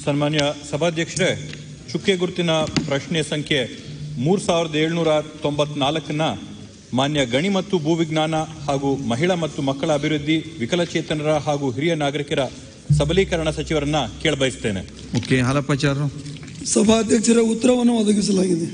ಸನ್ಮಾನ್ಯ ಸಭಾಧ್ಯಕ್ಷರೇ ಚುಕ್ಕೆ ಗುರುತಿನ ಪ್ರಶ್ನೆ ಸಂಖ್ಯೆ ಮೂರು ಸಾವಿರದ ಏಳ್ನೂರ ತೊಂಬತ್ನಾಲ್ಕನ್ನ ಮಾನ್ಯ ಗಣಿ ಮತ್ತು ಭೂವಿಜ್ಞಾನ ಹಾಗೂ ಮಹಿಳಾ ಮತ್ತು ಮಕ್ಕಳ ಅಭಿವೃದ್ಧಿ ವಿಕಲಚೇತನರ ಹಾಗೂ ಹಿರಿಯ ನಾಗರಿಕರ ಸಬಲೀಕರಣ ಸಚಿವರನ್ನ ಕೇಳಬಯಸ್ತೇನೆ ಓಕೆ ಹಾಲಪ್ಪಾಚಾರ್ರು ಸಭಾಧ್ಯಕ್ಷರ ಉತ್ತರವನ್ನು ಒದಗಿಸಲಾಗಿದೆ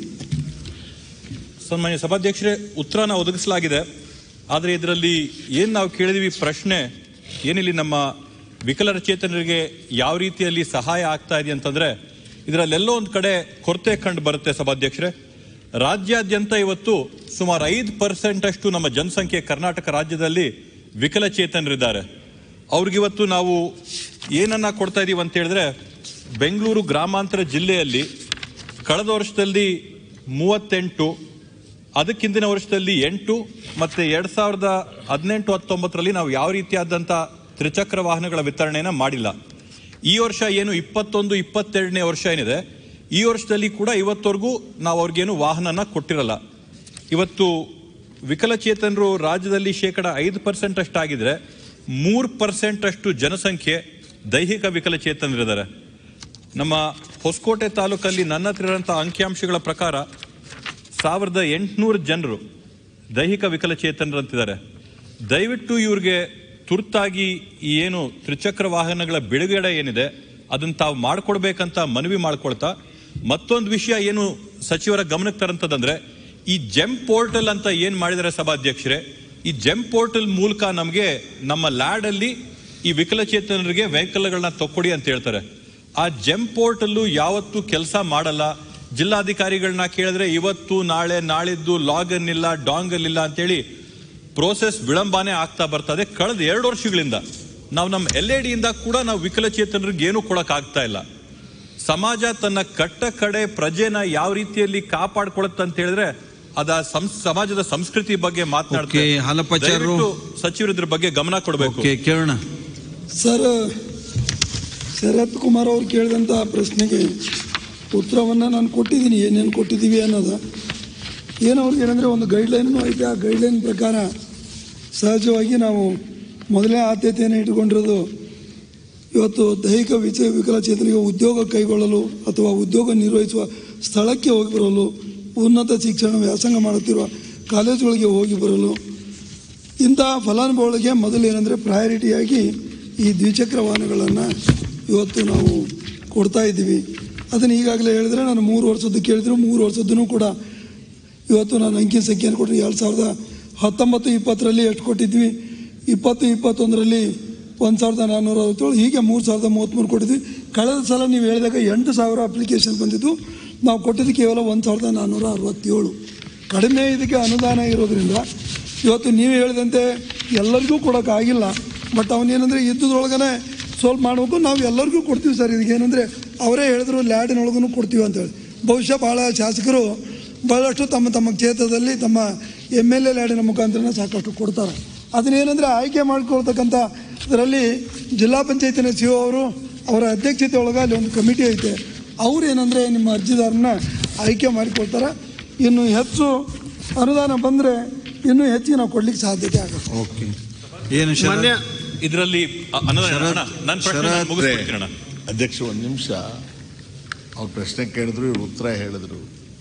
ಸನ್ಮಾನ್ಯ ಸಭಾಧ್ಯಕ್ಷರೇ ಉತ್ತರನ ಒದಗಿಸಲಾಗಿದೆ ಆದರೆ ಇದರಲ್ಲಿ ಏನು ನಾವು ಕೇಳಿದೀವಿ ಪ್ರಶ್ನೆ ಏನಿಲ್ಲಿ ನಮ್ಮ ವಿಕಲಚೇತನರಿಗೆ ಯಾವ ರೀತಿಯಲ್ಲಿ ಸಹಾಯ ಆಗ್ತಾ ಇದೆ ಅಂತಂದ್ರೆ ಇದರಲ್ಲೆಲ್ಲೋ ಒಂದು ಕಡೆ ಕೊರತೆ ಕಂಡು ಬರುತ್ತೆ ಸಭಾಧ್ಯಕ್ಷರೇ ರಾಜ್ಯಾದ್ಯಂತ ಇವತ್ತು ಸುಮಾರು ಐದು ಪರ್ಸೆಂಟ್ ಅಷ್ಟು ನಮ್ಮ ಜನಸಂಖ್ಯೆ ಕರ್ನಾಟಕ ರಾಜ್ಯದಲ್ಲಿ ವಿಕಲಚೇತನರಿದ್ದಾರೆ ಅವ್ರಿಗಿವತ್ತು ನಾವು ಏನನ್ನ ಕೊಡ್ತಾ ಇದೀವಿ ಅಂತ ಹೇಳಿದ್ರೆ ಬೆಂಗಳೂರು ಗ್ರಾಮಾಂತರ ಜಿಲ್ಲೆಯಲ್ಲಿ ಕಳೆದ ವರ್ಷದಲ್ಲಿ ಮೂವತ್ತೆಂಟು ಅದಕ್ಕಿಂದಿನ ವರ್ಷದಲ್ಲಿ ಎಂಟು ಮತ್ತೆ ಎರಡ್ ಸಾವಿರದ ಹದಿನೆಂಟು ಹತ್ತೊಂಬತ್ತರಲ್ಲಿ ನಾವು ಯಾವ ರೀತಿಯಾದಂಥ ತ್ರಿಚಕ್ರ ವಾಹನಗಳ ವಿತರಣೆನ ಮಾಡಿಲ್ಲ ಈ ವರ್ಷ ಏನು ಇಪ್ಪತ್ತೊಂದು ಇಪ್ಪತ್ತೆರಡನೇ ವರ್ಷ ಏನಿದೆ ಈ ವರ್ಷದಲ್ಲಿ ಕೂಡ ಇವತ್ತವರೆಗೂ ನಾವು ಅವ್ರಿಗೇನು ವಾಹನನ ಕೊಟ್ಟಿರಲ್ಲ ಇವತ್ತು ವಿಕಲಚೇತನರು ರಾಜ್ಯದಲ್ಲಿ ಶೇಕಡ ಐದು ಪರ್ಸೆಂಟ್ ಅಷ್ಟಾಗಿದ್ರೆ ಮೂರು ಪರ್ಸೆಂಟ್ ಅಷ್ಟು ಜನಸಂಖ್ಯೆ ದೈಹಿಕ ವಿಕಲಚೇತನರಿದ್ದಾರೆ ನಮ್ಮ ಹೊಸಕೋಟೆ ತಾಲೂಕಲ್ಲಿ ನನ್ನ ಹತ್ರ ಇರೋಂಥ ಅಂಕಿಅಂಶಗಳ ಪ್ರಕಾರ ಸಾವಿರದ ಎಂಟುನೂರು ಜನರು ದೈಹಿಕ ವಿಕಲಚೇತನರಂತಿದ್ದಾರೆ ದಯವಿಟ್ಟು ಇವ್ರಿಗೆ ತುರ್ತಾಗಿ ಈ ಏನು ತ್ರಿಚಕ್ರ ವಾಹನಗಳ ಬಿಡುಗಡೆ ಏನಿದೆ ಅದನ್ನ ತಾವು ಮಾಡ್ಕೊಡ್ಬೇಕಂತ ಮನವಿ ಮಾಡ್ಕೊಳ್ತಾ ಮತ್ತೊಂದು ವಿಷಯ ಏನು ಸಚಿವರ ಗಮನಕ್ಕೆ ತರಂತದಂದ್ರೆ ಈ ಜೆಮ್ ಪೋರ್ಟಲ್ ಅಂತ ಏನ್ ಮಾಡಿದ್ದಾರೆ ಸಭಾಧ್ಯಕ್ಷರೇ ಈ ಜೆಮ್ ಪೋರ್ಟಲ್ ಮೂಲಕ ನಮಗೆ ನಮ್ಮ ಲ್ಯಾಡ್ ಅಲ್ಲಿ ಈ ವಿಕಲಚೇತನರಿಗೆ ವೆಹಿಕಲ್ಗಳನ್ನ ತಕ್ಕೊಡಿ ಅಂತ ಹೇಳ್ತಾರೆ ಆ ಜೆಮ್ ಪೋರ್ಟಲ್ಲು ಯಾವತ್ತೂ ಕೆಲಸ ಮಾಡಲ್ಲ ಜಿಲ್ಲಾಧಿಕಾರಿಗಳನ್ನ ಕೇಳಿದ್ರೆ ಇವತ್ತು ನಾಳೆ ನಾಳಿದ್ದು ಲಾಗನ್ ಇಲ್ಲ ಡಾಂಗಲ್ ಇಲ್ಲ ಅಂತೇಳಿ ಪ್ರೋಸೆಸ್ ವಿಳಂಬನೆ ಆಗ್ತಾ ಬರ್ತದೆ ಕಳೆದ ಎರಡು ವರ್ಷಗಳಿಂದ ನಾವು ನಮ್ಮ ಎಲ್ ಎ ಡಿಯಿಂದ ಕೂಡ ನಾವು ವಿಕಲಚೇತನರಿಗೆ ಏನು ಕೊಡಕ್ ಆಗ್ತಾ ಇಲ್ಲ ಸಮಾಜ ತನ್ನ ಕಟ್ಟ ಕಡೆ ಪ್ರಜೆನ ಯಾವ ರೀತಿಯಲ್ಲಿ ಕಾಪಾಡ್ಕೊಳತ್ತೆ ಅಂತ ಹೇಳಿದ್ರೆ ಅದ ಸಂಸ್- ಸಮಾಜದ ಸಂಸ್ಕೃತಿ ಬಗ್ಗೆ ಮಾತನಾಡ್ತಾರೆ ಓಕೆ, ಹಾಲಪ್ಪಾಚಾರ್ರು. ದಯವಿಟ್ಟು ಸಚಿವರು ಇದ್ರ ಬಗ್ಗೆ ಗಮನ ಕೊಡಬೇಕು ಓಕೆ ಕೇಳೋಣ ಸರ್ ಶರತ್ ಕುಮಾರ್ ಅವ್ರು ಕೇಳಿದಂಥ ಪ್ರಶ್ನೆಗೆ ಉತ್ತರವನ್ನು ನಾನು ಕೊಟ್ಟಿದ್ದೀನಿ ಏನೇನು ಕೊಟ್ಟಿದ್ದೀವಿ ಅನ್ನೋದು ಏನು ಅವ್ರಿಗೆ ಏನಂದರೆ ಒಂದು ಗೈಡ್ಲೈನು ಐತೆ ಆ ಗೈಡ್ಲೈನ್ ಪ್ರಕಾರ ಸಹಜವಾಗಿ ನಾವು ಮೊದಲೇ ಆದ್ಯತೆಯನ್ನು ಇಟ್ಟುಕೊಂಡಿರೋದು ಇವತ್ತು ದೈಹಿಕ ವಿಚ ವಿಕಲಚೇತನಿಗೆ ಉದ್ಯೋಗ ಕೈಗೊಳ್ಳಲು ಅಥವಾ ಉದ್ಯೋಗ ನಿರ್ವಹಿಸುವ ಸ್ಥಳಕ್ಕೆ ಹೋಗಿ ಬರಲು ಉನ್ನತ ಶಿಕ್ಷಣ ವ್ಯಾಸಂಗ ಮಾಡುತ್ತಿರುವ ಕಾಲೇಜುಗಳಿಗೆ ಹೋಗಿ ಬರಲು ಇಂತಹ ಫಲಾನುಭವಿಗಳಿಗೆ ಮೊದಲು ಏನಂದರೆ ಪ್ರಯಾರಿಟಿಯಾಗಿ ಈ ದ್ವಿಚಕ್ರ ವಾಹನಗಳನ್ನು ಇವತ್ತು ನಾವು ಕೊಡ್ತಾ ಇದ್ದೀವಿ ಅದನ್ನು ಈಗಾಗಲೇ ಹೇಳಿದ್ರೆ ನಾನು ಮೂರು ವರ್ಷದ್ದು ಕೇಳಿದ್ರು ಮೂರು ವರ್ಷದ್ದೂ ಕೂಡ ಇವತ್ತು ನಾನು ಅಂಕಿ ಸಂಖ್ಯೆಯನ್ನು ಕೊಟ್ಟರೆ ಎರಡು ಸಾವಿರದ ಹತ್ತೊಂಬತ್ತು ಇಪ್ಪತ್ತರಲ್ಲಿ ಎಷ್ಟು ಕೊಟ್ಟಿದ್ವಿ ಇಪ್ಪತ್ತು ಇಪ್ಪತ್ತೊಂದರಲ್ಲಿ ಒಂದು ಸಾವಿರದ ನಾನ್ನೂರ ಅರವತ್ತೇಳು ಹೀಗೆ ಮೂರು ಸಾವಿರದ ಮೂವತ್ತ್ಮೂರು ಕೊಟ್ಟಿದ್ವಿ ಕಳೆದ ಸಲ ನೀವು ಹೇಳಿದಾಗ ಎಂಟು ಸಾವಿರ ಅಪ್ಲಿಕೇಶನ್ ಬಂದಿದ್ದು ನಾವು ಕೊಟ್ಟಿದ್ದು ಕೇವಲ ಒಂದು ಸಾವಿರದ ನಾನ್ನೂರ ಅರವತ್ತೇಳು ಕಡಿಮೆ ಇದಕ್ಕೆ ಅನುದಾನ ಇರೋದ್ರಿಂದ ಇವತ್ತು ನೀವು ಹೇಳಿದಂತೆ ಎಲ್ಲರಿಗೂ ಕೊಡೋಕ್ಕಾಗಿಲ್ಲ ಬಟ್ ಅವನೇನೆಂದರೆ ಇದ್ದದ್ರೊಳಗನೆ ಸ್ವಲ್ಪ ಮಾಡಬೇಕು ನಾವು ಎಲ್ಲರಿಗೂ ಕೊಡ್ತೀವಿ ಸರ್ ಇದಕ್ಕೇನೆಂದರೆ ಅವರೇ ಹೇಳಿದ್ರು ಲ್ಯಾಡಿನೊಳಗೂ ಕೊಡ್ತೀವಿ ಅಂತೇಳಿ ಬಹುಶಃ ಭಾಳ ಶಾಸಕರು ಭಾಳಷ್ಟು ತಮ್ಮ ತಮ್ಮ ಕ್ಷೇತ್ರದಲ್ಲಿ ತಮ್ಮ ಎಮ್ ಎಲ್ ಎ ಲ್ಯಾಡಿನ ಮುಖಾಂತರನೇ ಸಾಕಷ್ಟು ಕೊಡ್ತಾರೆ ಅದನ್ನೇನೆಂದರೆ ಆಯ್ಕೆ ಮಾಡ್ಕೊಳ್ತಕ್ಕಂಥ ಇದರಲ್ಲಿ ಜಿಲ್ಲಾ ಪಂಚಾಯತಿನ ಸಿ ಅವರು ಅವರ ಅಧ್ಯಕ್ಷತೆ ಒಳಗೆ ಅಲ್ಲಿ ಒಂದು ಕಮಿಟಿ ಐತೆ ಅವ್ರು ಏನಂದರೆ ನಿಮ್ಮ ಅರ್ಜಿದಾರನ್ನ ಆಯ್ಕೆ ಮಾಡಿಕೊಳ್ತಾರೆ ಇನ್ನು ಹೆಚ್ಚು ಅನುದಾನ ಬಂದರೆ ಇನ್ನೂ ಹೆಚ್ಚಿಗೆ ನಾವು ಕೊಡ್ಲಿಕ್ಕೆ ಸಾಧ್ಯತೆ ಆಗುತ್ತೆ ಓಕೆ ಏನು ಶರತ್? ಮಾನ್ಯ ಇದರಲ್ಲಿ ಅನುದಾನ ಶರತ್- ನನ್ನ ಪ್ರಶ್ನೆ ನಾನು ಶರತ್ ಮುಗಿಸ್ಬಿಡ್ತೀನಿ ಅಣ್ಣ. ಅಧ್ಯಕ್ಷ ಒಂದು ನಿಮಿಷ ಅವ್ರು ಪ್ರಶ್ನೆ ಕೇಳಿದ್ರು ಇವ್ರು ಉತ್ತರ ಹೇಳಿದ್ರು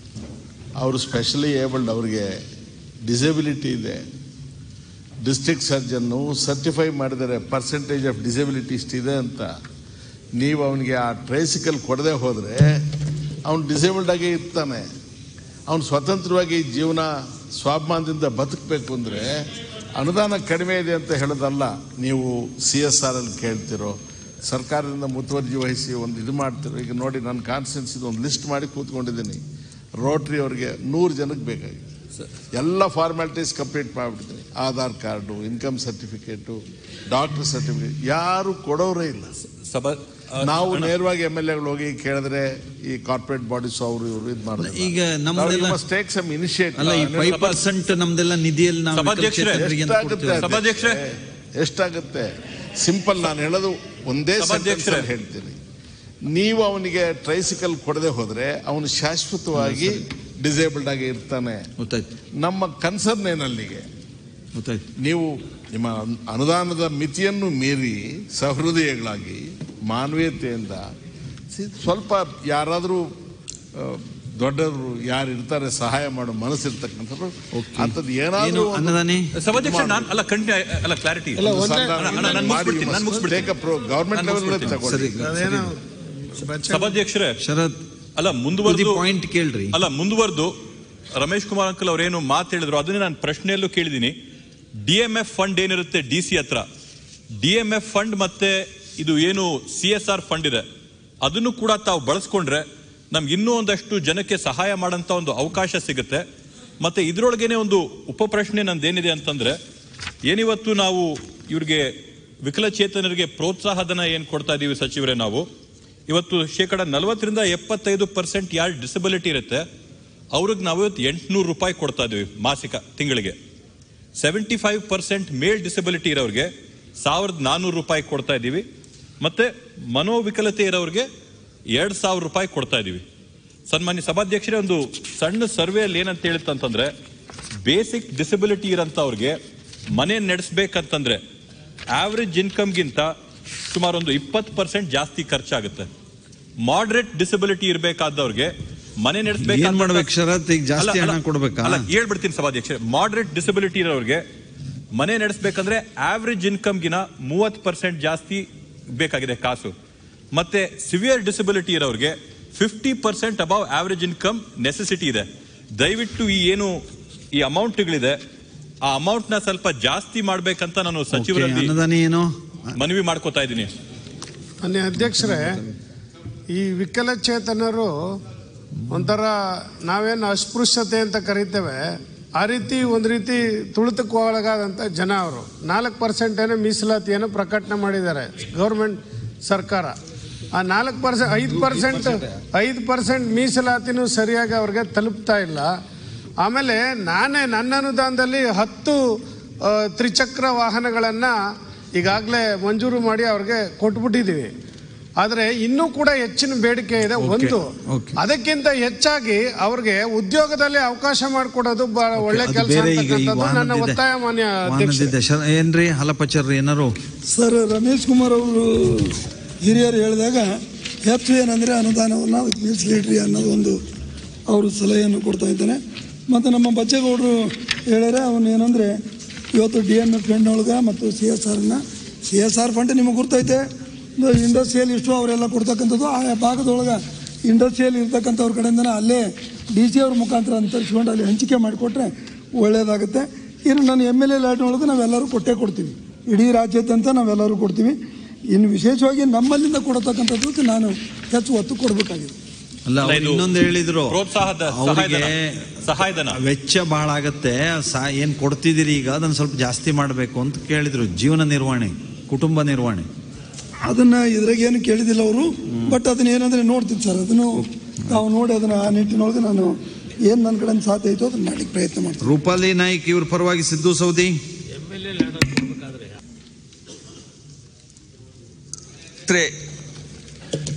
ಅವರು ಸ್ಪೆಷಲಿ ಏಬಲ್ಡ್ ಅವರಿಗೆ ಡಿಸೇಬಿಲಿಟಿ ಇದೆ ಡಿಸ್ಟ್ರಿಕ್ಟ್ ಸರ್ಜನ್ನು ಸರ್ಟಿಫೈ ಮಾಡಿದರೆ ಪರ್ಸೆಂಟೇಜ್ ಆಫ್ ಡಿಸೇಬಿಲಿಟಿ ಇಷ್ಟಿದೆ ಅಂತ ನೀವು ಅವನಿಗೆ ಆ ಟ್ರೈಸಿಕಲ್ ಕೊಡದೆ ಹೋದರೆ ಅವನು ಡಿಸೇಬಲ್ಡ್ ಆಗೇ ಇರ್ತಾನೆ ಅವನು ಸ್ವತಂತ್ರವಾಗಿ ಜೀವನ ಸ್ವಾಭಿಮಾನದಿಂದ ಬದುಕಬೇಕು ಅಂದರೆ ಅನುದಾನ ಕಡಿಮೆ ಇದೆ ಅಂತ ಹೇಳೋದಲ್ಲ ನೀವು ಸಿ ಎಸ್ ಆರ್ ಅಲ್ಲಿ ಕೇಳ್ತಿರೋ ಸರ್ಕಾರದಿಂದ ಮುತುವರ್ಜಿ ವಹಿಸಿ ಒಂದು ಇದು ಮಾಡ್ತಿರೋ ಈಗ ನೋಡಿ ನನ್ನ ಕಾನ್ಸ್ಟಿಟ್ಯೂನ್ಸ್ ಇದು ಒಂದು ಲಿಸ್ಟ್ ಮಾಡಿ ಕೂತ್ಕೊಂಡಿದ್ದೀನಿ ರೋಟ್ರಿ ಅವರಿಗೆ ನೂರು ಜನಕ್ಕೆ ಬೇಕಾಗಿದೆ ಎಲ್ಲ ಫಾರ್ಮ್ಯಾಲಿಟೀಸ್ ಕಂಪ್ಲೀಟ್ ಮಾಡಿಬಿಡ್ತೀನಿ Aadhaar card income certificate doctor certificate ಯಾರು ಕೊಡೋರೇ ಇಲ್ಲ ಸಭಾ ಆ, ನಾವು ಅಣ್ಣ, ನೇರವಾಗಿ ಎಮ್ ಎಲ್ ಎಗಳು ಹೋಗಿ ಕೇಳಿದ್ರೆ ಈ ಕಾರ್ಪೊರೇಟ್ ಬಾಡೀಸ್ ಅವರು ಇವರು ಇದು ಮಾಡೋದು ಈಗ ನಮ್ದೆಲ್ಲ ಟೇಕ್ ಸಮ್ ಇನಿಷಿಯೇಟ್ ಅಲ್ಲ ಈ ಫೈವ್ ಪರ್ಸೆಂಟ್ ನಮ್ದೆಲ್ಲ ನಿಧಿಯಲ್ಲಿ ನಾವು ಸಭಾಧ್ಯಕ್ಷರೇ, ವಿಕಲಚೇತನರಿಗೆ ಅಂತ ಎಷ್ಟಾಗುತ್ತೆ ಕೊಡ್ತೀವಿ. ಸಭಾಧ್ಯಕ್ಷರೇ. ಎಷ್ಟಾಗುತ್ತೆ ಸಿಂಪಲ್ ನಾನು ಹೇಳೋದು ಒಂದೇ ಸಭಾಧ್ಯಕ್ಷರೇ. ಸೆಂಟೆನ್ಸ್ ಹೇಳ್ತೀನಿ ನೀವು ಅವನಿಗೆ ಟ್ರೈಸಿಕಲ್ ಕೊಡದೆ ಹೋದ್ರೆ ಅವನು ಶಾಶ್ವತವಾಗಿ ಡಿಸೇಬಲ್ಡ್ ಆಗಿ ಇರ್ತಾನೆ ಗೊತ್ತಾಯ್ತು ನಮ್ಮ ಕನ್ಸರ್ನ್ ಏನಲ್ಲಿಗೆ ಗೊತ್ತಾಯ್ತು ನೀವು ನಿಮ್ಮ ಅನು- ಅನುದಾನದ ಮಿತಿಯನ್ನು ಮೀರಿ ಸಹೃದಯಗಳಾಗಿ ಮಾನವೀಯತೆಯಿಂದ See, ಸ್ವಲ್ಪ ಯಾರಾದರೂ ದೊಡ್ಡವರು ಯಾರು ಇರ್ತಾರೆ ಸಹಾಯ ಮಾಡೋ ಮನಸ್ಸಿರ್ತಕ್ಕಂಥವ್ರು ಅಂಥದ್ದು ಏನು ಏನಾದರೂ ಒಂದು- ಅನ್ನದಾನಿ ಸಭಾಧ್ಯಕ್ಷ ನಾನು ಅಲ್ಲ ಕಂಟಿನ್ಯೂ ಅಲ್ಲ ಕ್ಲಾರಿಟಿ ಒಂದು ಅಣ್ಣ, ಸರ್ಕಾರ ಅಣ್ಣ, ನಾನು ಮುಗಿಸ್ಬಿಡ್ತೀನಿ, ನಾನು ಮುಗಿಸ್ಬಿಡ್ತೀನಿ. ಗೌರ್ಮೆಂಟ್ ನಾನು ಲೆವೆಲ್ ಮುಗಿಸ್ಬಿಡ್ತೀನಿ. ತಗೊಳ್ಳಿ ಸರಿ ಸಭಾಧ್ಯಕ್ಷರೇ ಶರತ್ ಅಲ್ಲ ಮುಂದುವರೆದು ಪಾಯಿಂಟ್ ಕೇಳ್ರಿ ಅಲ್ಲ ಮುಂದುವರೆದು ರಮೇಶ್ ಕುಮಾರ್ ಅಂಕಲ್ ಅವರೇನು ಮಾತು ಹೇಳಿದ್ರು ಅದನ್ನೇ ನಾನು ಪ್ರಶ್ನೆಯಲ್ಲೂ ಕೇಳಿದ್ದೀನಿ ಡಿ ಎಂ ಎಫ್ ಫಂಡ್ ಏನಿರುತ್ತೆ ಡಿ ಸಿ ಹತ್ರ ಡಿ ಎಂ ಎಫ್ ಫಂಡ್ ಮತ್ತೆ ಇದು ಏನು ಸಿ ಎಸ್ ಆರ್ ಫಂಡ್ ಇದೆ ಅದನ್ನು ಕೂಡ ತಾವು ಬಳಸ್ಕೊಂಡ್ರೆ ನಮ್ಗೆ ಇನ್ನೂ ಒಂದಷ್ಟು ಜನಕ್ಕೆ ಸಹಾಯ ಮಾಡೋಂಥ ಒಂದು ಅವಕಾಶ ಸಿಗುತ್ತೆ ಮತ್ತೆ ಇದರೊಳಗೇನೆ ಒಂದು ಉಪ ಪ್ರಶ್ನೆ ನಂದೇನಿದೆ ಅಂತಂದ್ರೆ ಏನಿವತ್ತು ನಾವು ಇವ್ರಿಗೆ ವಿಕಲಚೇತನರಿಗೆ ಪ್ರೋತ್ಸಾಹಧನ ಏನು ಕೊಡ್ತಾ ಇದೀವಿ ಸಚಿವರೇ ನಾವು ಇವತ್ತು ಶೇಕಡ ನಲವತ್ತರಿಂದ ಎಪ್ಪತ್ತೈದು ಪರ್ಸೆಂಟ್ ಯಾರು ಡಿಸಬಿಲಿಟಿ ಇರುತ್ತೆ ಅವ್ರಿಗೆ ನಾವು ಇವತ್ತು ಎಂಟುನೂರು ರೂಪಾಯಿ ಕೊಡ್ತಾ ಇದೀವಿ ಮಾಸಿಕ ತಿಂಗಳಿಗೆ ಸೆವೆಂಟಿ ಫೈವ್ ಪರ್ಸೆಂಟ್ ಮೇಲ್ ಡಿಸಬಿಲಿಟಿ ಇರೋರಿಗೆ ಸಾವಿರದ ನಾನ್ನೂರು ರೂಪಾಯಿ ಕೊಡ್ತಾ ಇದ್ದೀವಿ ಮತ್ತೆ ಮನೋವಿಕಲತೆ ಇರೋರಿಗೆ ಎರಡು ಸಾವಿರ ರೂಪಾಯಿ ಕೊಡ್ತಾ ಇದ್ದೀವಿ ಸನ್ಮಾನ್ಯ ಸಭಾಧ್ಯಕ್ಷರೇ ಒಂದು ಸಣ್ಣ ಸರ್ವೆಯಲ್ಲಿ ಏನಂತ ಹೇಳುತ್ತೆ ಅಂತಂದ್ರೆ ಬೇಸಿಕ್ ಡಿಸಬಿಲಿಟಿ ಇರೋಂಥವ್ರಿಗೆ ಮನೆ ನಡೆಸ್ಬೇಕಂತಂದ್ರೆ ಆವ್ರೇಜ್ ಇನ್ಕಮ್ಗಿಂತ ಸುಮಾರು ಒಂದು ಇಪ್ಪತ್ತು ಪರ್ಸೆಂಟ್ ಜಾಸ್ತಿ ಖರ್ಚಾಗುತ್ತೆ ಮಾಡ್ರೇಟ್ ಡಿಸಬಿಲಿಟಿ ಇರಬೇಕಾದವ್ರಿಗೆ ಮನೆ ಏನ್ ಮಾಡ್ಬೇಕು ಶರತ್ ಈಗ ಜಾಸ್ತಿ ಅಲ್ಲ, ಹಣ ಅಲ್ಲ, ಕೊಡ್ಬೇಕಾ ಅಲ್ಲ ಹೇಳ್ಬಿಡ್ತೀನಿ ಸಭಾಧ್ಯಕ್ಷ ಮಾಡ್ರೇಟ್ ಡಿಸಬಿಲಿಟಿ ಇರೋರಿಗೆ ಮನೆ ನಡೆಸಬೇಕಂದ್ರೆ ಆವ್ರೇಜ್ ಇನ್ಕಮ್ಗಿನ ಮೂವತ್ತು ಪರ್ಸೆಂಟ್ ಜಾಸ್ತಿ ಬೇಕಾಗಿದೆ ಕಾಸು ಮತ್ತೆ ಸಿವಿಯರ್ ಡಿಸಬಿಲಿಟಿ ಇರೋರಿಗೆ fifty percent above average income necessity ಇದೆ ದಯವಿಟ್ಟು ಈ ಏನು ಈ ಅಮೌಂಟ್ಗಳಿದೆ ಆ ಅಮೌಂಟ್ ನ ಸ್ವಲ್ಪ ಜಾಸ್ತಿ ಮಾಡ್ಬೇಕಂತ ನಾನು Okay, ಸಚಿವರಲ್ಲಿ ಅನ್ನದಾನಿ ಏನು ಮನವಿ ಮಾಡ್ಕೋತಾ ಇದ್ದೀನಿ ಮಾನ್ಯ ಅಧ್ಯಕ್ಷರೇ ಈ ವಿಕಲಚೇತನರು ಒಂಥರ ನಾವೇನು ಅಸ್ಪೃಶ್ಯತೆ ಅಂತ ಕರಿತೇವೆ ಆ ರೀತಿ ಒಂದು ರೀತಿ ತುಳಿತಕ್ಕೆ ಒಳಗಾದಂಥ ಜನ ಅವರು ನಾಲ್ಕು ಪರ್ಸೆಂಟ್ ಏನೋ ಮೀಸಲಾತಿಯನ್ನು ಪ್ರಕಟಣೆ ಮಾಡಿದ್ದಾರೆ ಗೌರ್ಮೆಂಟ್ ಸರ್ಕಾರ ಆ ನಾಲ್ಕು ಪರ್ಸೆಂಟ್ ಐದು ಪರ್ಸೆಂಟ್ ಐದು ಪರ್ಸೆಂಟ್ ಮೀಸಲಾತಿನೂ ಸರಿಯಾಗಿ ಅವ್ರಿಗೆ ತಲುಪ್ತಾ ಇಲ್ಲ ಆಮೇಲೆ ನಾನೇ ನನ್ನ ಅನುದಾನದಲ್ಲಿ ಹತ್ತು ಆ, ತ್ರಿಚಕ್ರ ವಾಹನಗಳನ್ನು ಈಗಾಗಲೇ ಮಂಜೂರು ಮಾಡಿ ಅವ್ರಿಗೆ ಕೊಟ್ಬಿಟ್ಟಿದ್ದೀವಿ ಆದರೆ ಇನ್ನೂ ಕೂಡ ಹೆಚ್ಚಿನ ಬೇಡಿಕೆ ಇದೆ ಒಂದು okay. ಅದಕ್ಕಿಂತ ಹೆಚ್ಚಾಗಿ ಅವ್ರಿಗೆ ಉದ್ಯೋಗದಲ್ಲಿ ಅವಕಾಶ ಮಾಡಿಕೊಡೋದು ಬಹಳ ಒಳ್ಳೆ ಅದು ಕೆಲಸ ಬೇರೆ ಈಗ ಈ ಅಂತಕ್ಕಂಥದ್ದು ನನ್ನ ವಾಹನದಿದೆ. ಒತ್ತಾಯ ಮಾನ್ಯ ಅಧ್ಯಕ್ಷ ವಾಹನದಿದೆ ಶರ- ಏನ್ರಿ ಹಲಪಚರ್ರಿ ಏನಾರು ಸರ್ ರಮೇಶ್ ಕುಮಾರ್ ಅವರು ಹಿರಿಯರು ಹೇಳಿದಾಗ ಹೆಚ್ಚು ಏನಂದರೆ ಅನುದಾನವನ್ನು ಮೀಸಲಿಡ್ರಿ ಅನ್ನೋದು ಒಂದು ಅವರು ಸಲಹೆಯನ್ನು ಕೊಡ್ತಾ ಇದ್ದಾನೆ ಮತ್ತು ನಮ್ಮ ಬಚ್ಚೇಗೌಡರು ಹೇಳ್ಯಾರೆ ಅವನು ಏನಂದರೆ ಇವತ್ತು ಡಿ ಎಮ್ ಎಫ್ ಫಂಡ್ ಒಳಗೆ ಮತ್ತು ಸಿ ಎಸ್ ಆರ್ನ ಸಿ ಎಸ್ ಆರ್ ಫಂಡ್ ನಿಮಗೆ ಗೊತ್ತೈತೆ ಇಂಡಸ್ಟ್ರಿಯಲ್ ಇಷ್ಟು ಅವರೆಲ್ಲ ಕೊಡ್ತಕ್ಕಂಥದ್ದು ಆಯಾ ಭಾಗದೊಳಗೆ ಇಂಡಸ್ಟ್ರಿಯಲ್ ಇರ್ತಕ್ಕಂಥವ್ರ ಕಡೆಯಿಂದನೇ ಅಲ್ಲೇ ಡಿ ಸಿ ಅವ್ರ ಮುಖಾಂತರ ಅಂತರಿಸ್ಕೊಂಡು ಅಲ್ಲಿ ಹಂಚಿಕೆ ಮಾಡಿಕೊಟ್ರೆ ಒಳ್ಳೆಯದಾಗುತ್ತೆ ಇನ್ನು ನಾನು ಎಮ್ ಎಲ್ ಎ ಲ್ಯಾಟ್ನೊಳಗೆ ನಾವೆಲ್ಲರೂ ಕೊಟ್ಟೇ ಕೊಡ್ತೀವಿ ಇಡೀ ರಾಜ್ಯಾದ್ಯಂತ ನಾವೆಲ್ಲರೂ ಕೊಡ್ತೀವಿ ಇನ್ನು ವಿಶೇಷವಾಗಿ ನಮ್ಮಲ್ಲಿಂದ ಕೊಡತಕ್ಕಂಥದ್ದಕ್ಕೆ ನಾನು ಹೆಚ್ಚು ಒತ್ತು ಕೊಡಬೇಕಾಗಿದೆ ಅಲ್ಲ ಅಲ್ಲ, ಅವ್ರು ಇದು ಇನ್ನೊಂದು ಹೇಳಿದ್ರು ಪ್ರೋತ್ಸಾಹದ ಅವ್ರಿಗೆ ಸಹಾಯಧನ ಸಹಾಯಧನ ವೆಚ್ಚ ಬಹಳ ಆಗತ್ತೆ ಸಾ ಏನ್ ಕೊಡ್ತಿದ್ದೀರಿ ಈಗ ಅದನ್ನ ಸ್ವಲ್ಪ ಜಾಸ್ತಿ ಮಾಡಬೇಕು ಅಂತ ಕೇಳಿದ್ರು ಜೀವನ ನಿರ್ವಹಣೆ ಕುಟುಂಬ ನಿರ್ವಹಣೆ ಅದನ್ನು ಇದ್ರಾಗ ಏನು ಕೇಳಿದಿಲ್ಲ ಅವರು ಬಟ್ ಅದನ್ನ ಏನಂದರೆ ನೋಡ್ತೀನಿ ಸರ್ ಅದನ್ನು ನಾವು ನೋಡಿ ಅದನ್ನು ಆ ನಿಟ್ಟಿನೊಳಗೆ ನಾನು ಏನು ನನ್ನ ಕಡೆಯಿಂದ ಸಾಧ್ಯ ಆಯಿತು ಅದನ್ನು ಮಾಡಲಿಕ್ಕೆ ಪ್ರಯತ್ನ ಮಾಡ್ತೀನಿ ರೂಪಾಲಿ ನಾಯ್ಕ್ ಇವ್ರ ಪರವಾಗಿ ಸಿದ್ದು ಸೌದಿ ತ್ರೆ